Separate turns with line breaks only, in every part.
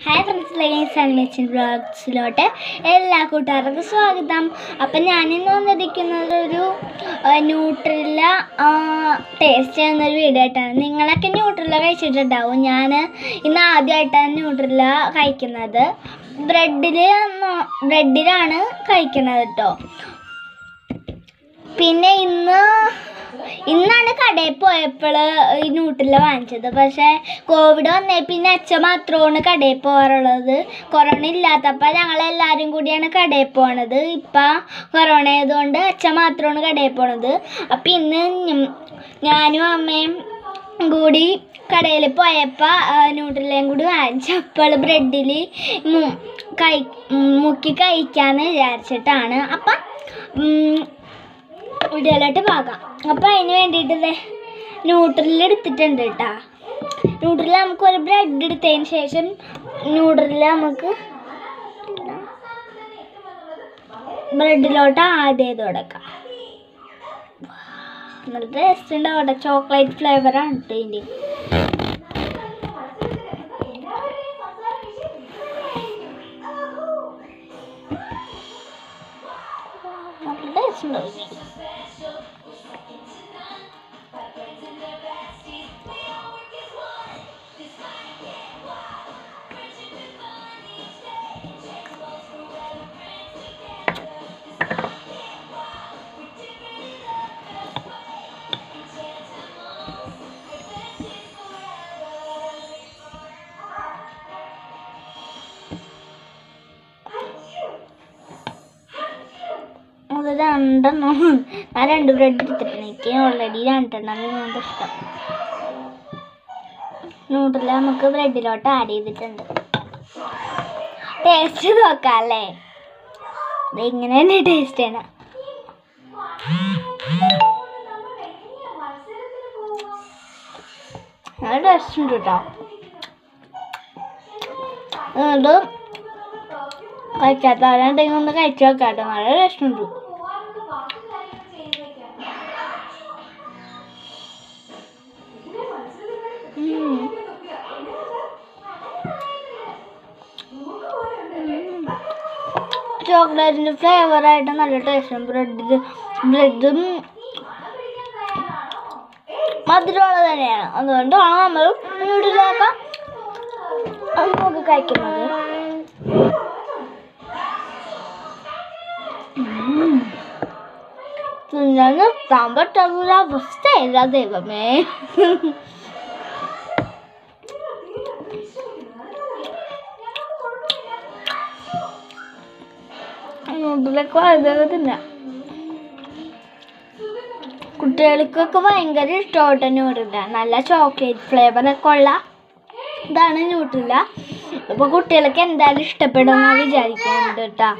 Hi friends lines animation ബ്ലോഗ്സിലോട്ട് എല്ലാ കൂട്ടുകാർക്കും സ്വാഗതം അപ്പം ഞാനിന്ന് വന്നിരിക്കുന്നത് ഒരു ന്യൂട്രില്ല ടേസ്റ്റ് ചെയ്യുന്നൊരു വീഡിയോ ആയിട്ടാണ് നിങ്ങളൊക്കെ ന്യൂട്രില്ല കഴിച്ചിട്ടുണ്ടാവും ഞാൻ ഇന്ന് ആദ്യമായിട്ടാണ് ന്യൂട്രില്ല കഴിക്കുന്നത് ബ്രെഡിൽ ബ്രെഡിലാണ് കഴിക്കുന്നത് കേട്ടോ പിന്നെ ഇന്ന് ഇന്നാണ് കടയിൽ പോയപ്പോൾ ഈ ന്യൂട്രില്ല വാങ്ങിച്ചത് പക്ഷേ കോവിഡ് വന്നേ പിന്നെ അച്ഛൻ മാത്രമാണ് കടയിൽ പോകാറുള്ളത് കൊറോണ ഇല്ലാത്തപ്പോൾ ഞങ്ങളെല്ലാവരും കൂടിയാണ് കടയിൽ പോണത് ഇപ്പം കൊറോണ ആയതുകൊണ്ട് അച്ഛൻ മാത്രമാണ് കടയിൽ പോണത് അപ്പം ഇന്ന് ഞ- ഞാനും അമ്മയും കൂടി കടയിൽ പോയപ്പോൾ ന്യൂട്രിലയും കൂടി വാങ്ങിച്ചപ്പോൾ ബ്രെഡിൽ കൈ മുക്കി കഴിക്കാമെന്ന് വിചാരിച്ചിട്ടാണ് അപ്പം ഉം, വീഡിയോയിലോട്ട് പോകാം അപ്പോൾ അതിന് വേണ്ടിയിട്ട് ദേ ന്യൂട്രൽ എടുത്തിട്ടുണ്ട് കേട്ടോ ന്യൂട്രൽ നമുക്ക് ഒരു ബ്രെഡ് എടുത്തതിന് ശേഷം ന്യൂട്രൽ നമുക്ക് ബ്രെഡിലോട്ട് ആഡ് ചെയ്ത് കൊടുക്കാം നല്ല ടേസ്റ്റ് ഉണ്ടാവട്ടെ ചോക്ലേറ്റ് ഫ്ലേവറാണ് കേട്ടോ ഇതിൻ്റെ നല്ല ടേസ്റ്റ് ഉണ്ടാവും അത് രണ്ടെണ്ണം ഞാൻ രണ്ട് ബ്രെഡ് എടുത്തിട്ടുണ്ട് എനിക്ക് ഓൾറെഡി രണ്ടെണ്ണം നിങ്ങൾക്ക് ഇഷ്ടം നൂഡിൽ നമുക്ക് ബ്രെഡിലോട്ട് ആഡ് ചെയ്തിട്ടുണ്ട് ടേസ്റ്റ് നോക്കാം അല്ലേ ഇത് ഇങ്ങനെ തന്നെ ടേസ്റ്റ് ആണ് നല്ല ടേസ്റ്റ് ഉണ്ട് കേട്ടോ ഇത് കഴിക്കാത്തവരുണ്ടെങ്കിൽ ഒന്ന് കഴിച്ചു നോക്കാം കേട്ടോ നല്ല ടേസ്റ്റ് ഉണ്ട് ഉം. ചോക്ലേറ്റിൻ്റെ ഫ്ലേവറായിട്ട് നല്ല ടേസ്റ്റും ബ്രെഡിൽ ബ്രെഡും മധുരമുള്ളത് തന്നെയാണ് അതുകൊണ്ടാണ് നമ്മൾ വീട്ടിലൊക്കെ നമുക്ക് കഴിക്കുന്നത് ഉം. തിന്നാൻ നിർത്താൻ പറ്റാത്തൊരു അവസ്ഥയില്ല ദൈവമേ നൂഡിലൊക്കെ വളരെ തിന്നാം കുട്ടികൾക്കൊക്കെ ഭയങ്കര ഇഷ്ടമായിട്ട് ന്യൂഡില്ല നല്ല ചോക്ലേറ്റ് ഫ്ലേവറൊക്കെ ഉള്ള ഇതാണ് ന്യൂഡില്ല അപ്പോൾ കുട്ടികൾക്ക് എന്തായാലും ഇഷ്ടപ്പെടുമെന്ന് വിചാരിക്കുന്നുണ്ട് കേട്ടോ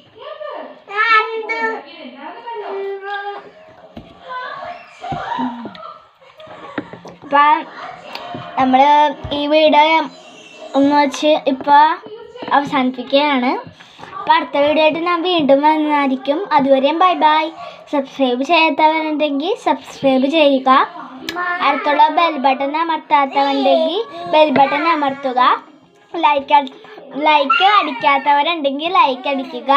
അപ്പം നമ്മൾ ഈ വീഡിയോ ഒന്ന് വെച്ച് ഇപ്പോൾ അവസാനിപ്പിക്കുകയാണ് അപ്പോൾ അടുത്ത വീഡിയോ ആയിട്ട് ഞാൻ വീണ്ടും വന്നതായിരിക്കും അതുവരെയും ബൈ ബൈ സബ്സ്ക്രൈബ് ചെയ്യാത്തവരുണ്ടെങ്കിൽ സബ്സ്ക്രൈബ് ചെയ്യുക അടുത്തുള്ള ബെൽ ബട്ടൺ അമർത്താത്തവരുണ്ടെങ്കിൽ ബെൽ ബട്ടൺ അമർത്തുക ലൈക്ക് ലൈക്ക് അടിക്കാത്തവരുണ്ടെങ്കിൽ ലൈക്ക് അടിക്കുക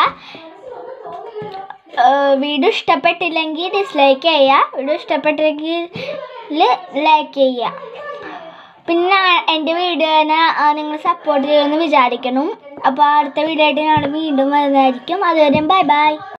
ഏഹ് വീഡിയോ ഇഷ്ടപ്പെട്ടില്ലെങ്കിൽ ഡിസ്ലൈക്ക് ചെയ്യുക വീഡിയോ ഇഷ്ടപ്പെട്ടെങ്കിൽ ലൈക്ക് ചെയ്യുക പിന്നെ എൻ്റെ വീഡിയോനെ നിങ്ങൾ സപ്പോർട്ട് ചെയ്യുമെന്ന് വിചാരിക്കണം അപ്പോൾ അടുത്ത വീഡിയോ ആയിട്ട് ഞങ്ങൾ വീണ്ടും വരുന്നതായിരിക്കും അതുവരെ ബൈ ബൈ